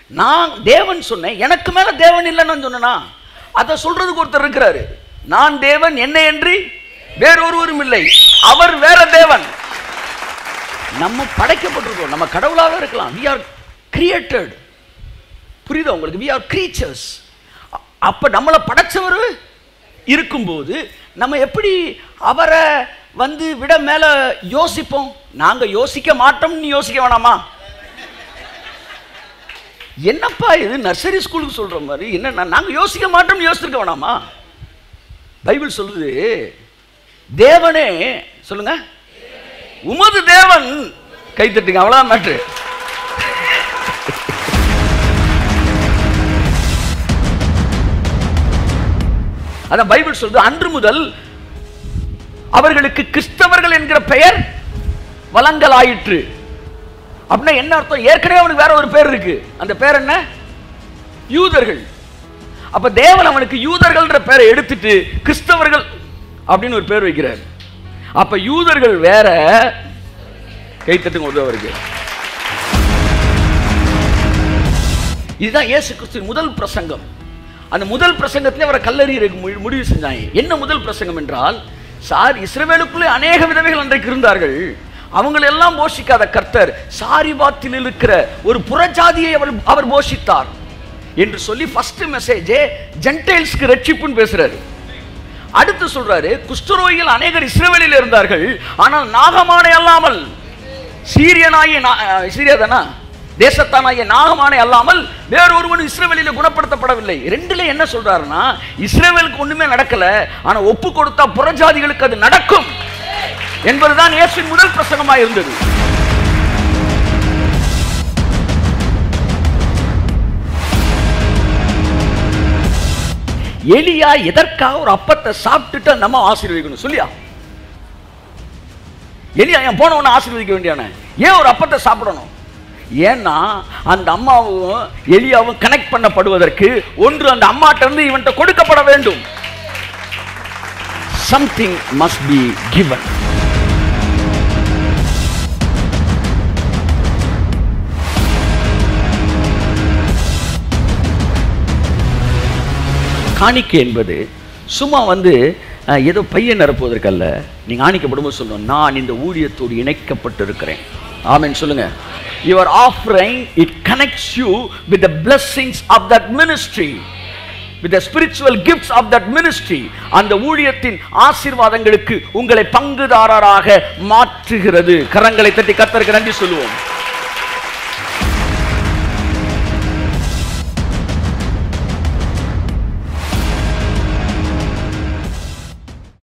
நான் தேவன் சொன்னேன் எனக்கு மேல தேவன் இல்லைன்னு சொன்னேனா அதை சொல்றதுக்கு ஒருத்தர் இருக்கிறாரு நான் தேவன் என்ன என்று வேறொருவரும் இல்லை அவர் வேற தேவன் நம்ம படைக்கப்பட்டிருக்கோம் நம்ம கடவுளாக இருக்கலாம் we are created புரியுதா உங்களுக்கு we are creatures அ- அப்ப நம்மளை படைச்சவர் இருக்கும்போது நம்ம எப்படி அவரை வந்து விட மேல யோசிப்போம் நாங்க யோசிக்க மாட்டோம்னு யோசிக்க வேணாமா என்னப்பா இது நர்சரி ஸ்கூலுக்கு சொல்ற மாதிரி என்ன நாங்க யோசிக்க மாட்டோம்னு யோசிச்சிருக்க வேணாமா பைபிள் சொல்லுது தேவனே சொல்லுங்க உமது தேவன் கை தட்டுங்க அவ்வளவுதான் மேட்ரு அதான் பைபிள் சொல்லுது அன்று முதல் அவர்களுக்கு கிறிஸ்தவர்கள் என்கிற பெயர் வழங்கலாயிற்று அப்படின்னா என்ன அர்த்தம் ஏற்கனவே அவனுக்கு வேற ஒரு பேர் இருக்கு அந்த பேர் என்ன யூதர்கள் அப்ப தேவன் அவனுக்கு யூதர்கள்ன்ற பேரை எடுத்துட்டு கிறிஸ்தவர்கள் அப்படின்னு ஒரு பேர் வைக்கிறார் அப்ப யூதர்கள் வேற கைத்தட்டுங்க உதவருக்கு இதுதான் இயேசு கிறிஸ்துவின் முதல் பிரசங்கம் அந்த முதல் பிரசங்கத்திலே அவரை கல்லறியறதுக்கு மு- முடிவு செஞ்சாங்க என்ன முதல் பிரசங்கம் என்றால் சார் இஸ்ரவேலுக்குள்ளே அநேக விதவைகள் அன்றைக்கு இருந்தார்கள் அவங்களெல்லாம் போஷிக்காத கர்த்தர் சாரிபாத்தில் இருக்கிற ஒரு புறஜாதியை அவர் அவர் போஷித்தார் என்று சொல்லி ஃபர்ஸ்ட் மெசேஜே ஜென்டைல்ஸ்க்கு ரட்சிப்புன்னு பேசுறாரு அடுத்து சொல்றாரு குஷ்டரோகிகள் அநேகர் இஸ்ரவேலில் இருந்தார்கள் ஆனால் நாகமானை அல்லாமல் சீரியனாகிய நா- அஹ் சீரியா தானா தேசத்தானாகிய நாகமானை அல்லாமல் வேறொருவன் இஸ்ரவேலில் குணப்படுத்தப்படவில்லை ரெண்டுல என்ன சொல்றாருன்னா இஸ்ரவேலுக்கு ஒண்ணுமே நடக்கல ஆனா ஒப்பு கொடுத்தா புறஜாதிகளுக்கு அது நடக்கும் என்பதுதான் இயேசுவின் முதல் பிரசங்கமாக இருந்தது எலியா எதற்காக ஒரு அப்பத்தை சாப்பிட்டுட்டு அந்த அம்மா ஆசீர்வதிக்கணும் சொல்லியா எலியா ஏன் போனவன ஆசீர்வதிக்க வேண்டியானே ஏன் ஒரு அப்பத்தை சாப்பிடணும் ஏன்னா அந்த அம்மாவும் எலியாவும் கனெக்ட் பண்ணப்படுவதற்கு ஒன்று அந்த அம்மாட்ட இருந்து இவன்ட்ட கொடுக்கப்பட வேண்டும் சம்திங் மஸ்ட் பி given காணிக்கை என்பது சும்மா வந்து அஹ், ஏதோ பையன் நிரப்புவதற்கல்ல நீங்க ஆணிக்கப்படும்போது சொல்லணும் நான் இந்த ஊழியத்தோடு இணைக்கப்பட்டிருக்கிறேன் ஆமென் சொல்லுங்க your offering it connects you with the blessings of that ministry with the spiritual gifts of that ministry அந்த ஊழியத்தின் ஆசீர்வாதங்களுக்கு உங்களை பங்குதாரராக மாற்றுகிறது கரங்களை தட்டி கர்த்தருக்கு நன்றி சொல்லுவோம்